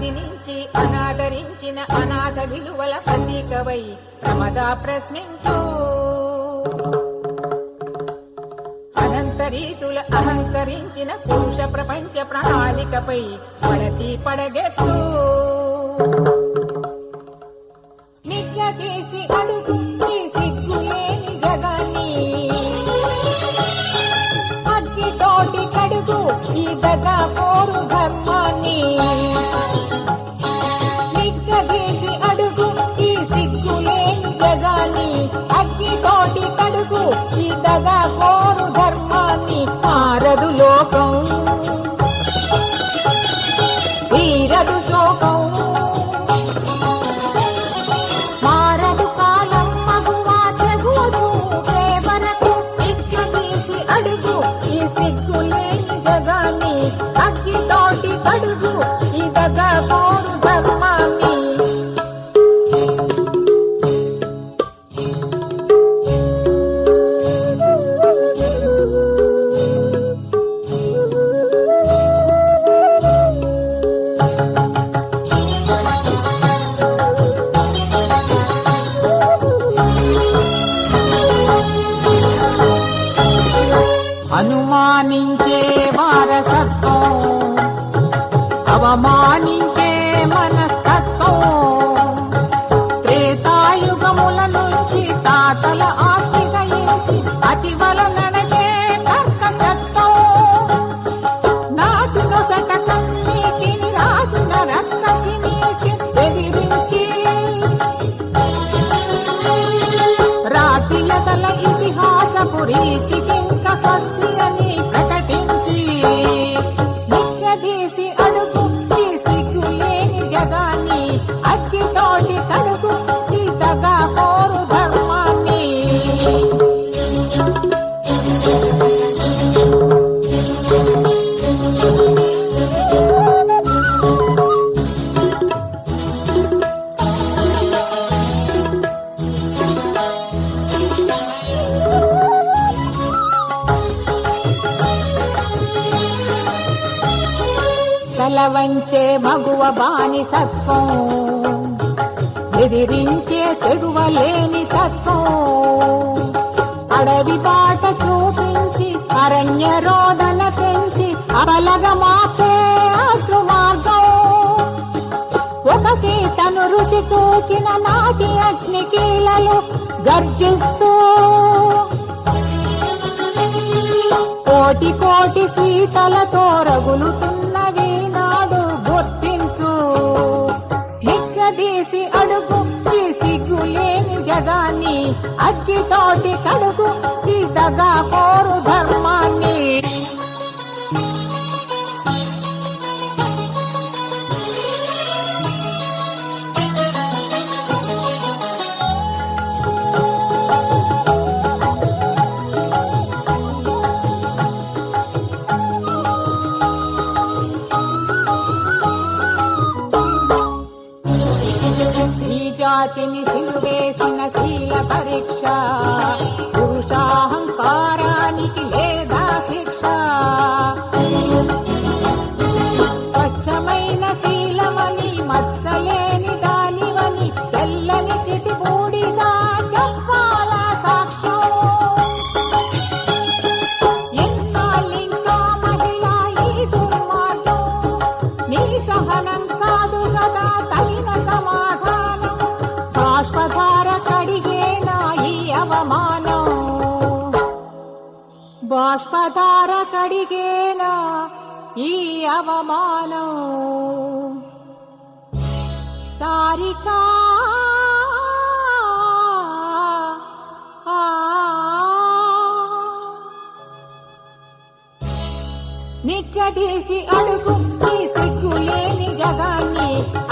అదినించి అనాదరించిన అనాథ విలువల ప్రతీకవై ప్రమద ప్రశ్నించు అనంత రీతుల అహంకరించిన పురుష ప్రపంచ ప్రణాళికపై పడతి పడగెత్తు నిగ్గదీసి అడుగు ఈ సిగ్గులేని జగాన్ని అగ్గితోటి కడుగు ఈ దగా కోరు ధర్మాన్ని నిగ్గదీసి అడుగు ఈ సిగ్గులేని జగాన్ని అగ్గితోటి కడుగు ఈ దగా కోరు ధర్మాన్ని మారదు లోకం వీరదు శోకం మారదు కాలం మగువా తెగువ చూపే వరకు సిగ్గుతీసి అడుగు ఈ సిగ్గులేని జగాన్ని అగ్గితోటి కడుగు ఈ దగా కోరు ధర్మాన్ని అనుమానించే వారసత్వం అవమానించే మనస్తత్వం త్రేతాయుగముల నుంచి తాతల ఆస్తి గయించి అతి నడచే తర్కసత్వం నాటి నొసట కన్నీటిని రాసిన రక్కసి నీతి ఎదిరించి రాతియతల ఇతిహాసపు రీతికింక స్వస్తి అని ప్రకటించి నిక్కదీసి అడుగు ఈ సిగ్గులేని జగాన్ని అగ్గితోటి కడుగు ఈ దగా కోరు ధర్మాన్ని తల వంచే మగువ బానిసత్వం ఎదిరించే తెగువలేని తత్వం అడవి బాట చూపించి అరణ్య రోదన పెంచి అబలగ మార్చే అశ్రు మార్గం ఒక సీతను రుచి చూచిన నాటి అగ్ని కీలలు గర్జిస్తూ కోటి కోటి సీతలతో రగులుతున్నవి నాడు గుర్తించు నిక్కదీసి అడుగు ఈ సిగ్గులేని జగాన్ని అగ్గితోటి కడుగు ఈ దగా కోరు ధర్మాన్ని ఈ జాతిని సిలువేసిన శీల పరీక్ష పురుషాహంకారానికి లేదా శిక్ష స్వచ్ఛమైన శీలమని మచ్చలేని దానివని తెల్లని చిటి బూడిగా చెప్పాల సాక్ష్యం ఎన్నాళ్ళింకా మహిళా ఈ దుర్మార్గం నీ సహనం కాదు కదా తగిన సమాధానం బాష్పధార కడిగేనా ఈ అవమానం బాష్పధార కడిగేనా ఈ అవమానం సారికా నిక్కదీసి అడుగు ఈ సిగ్గులేని జగాన్ని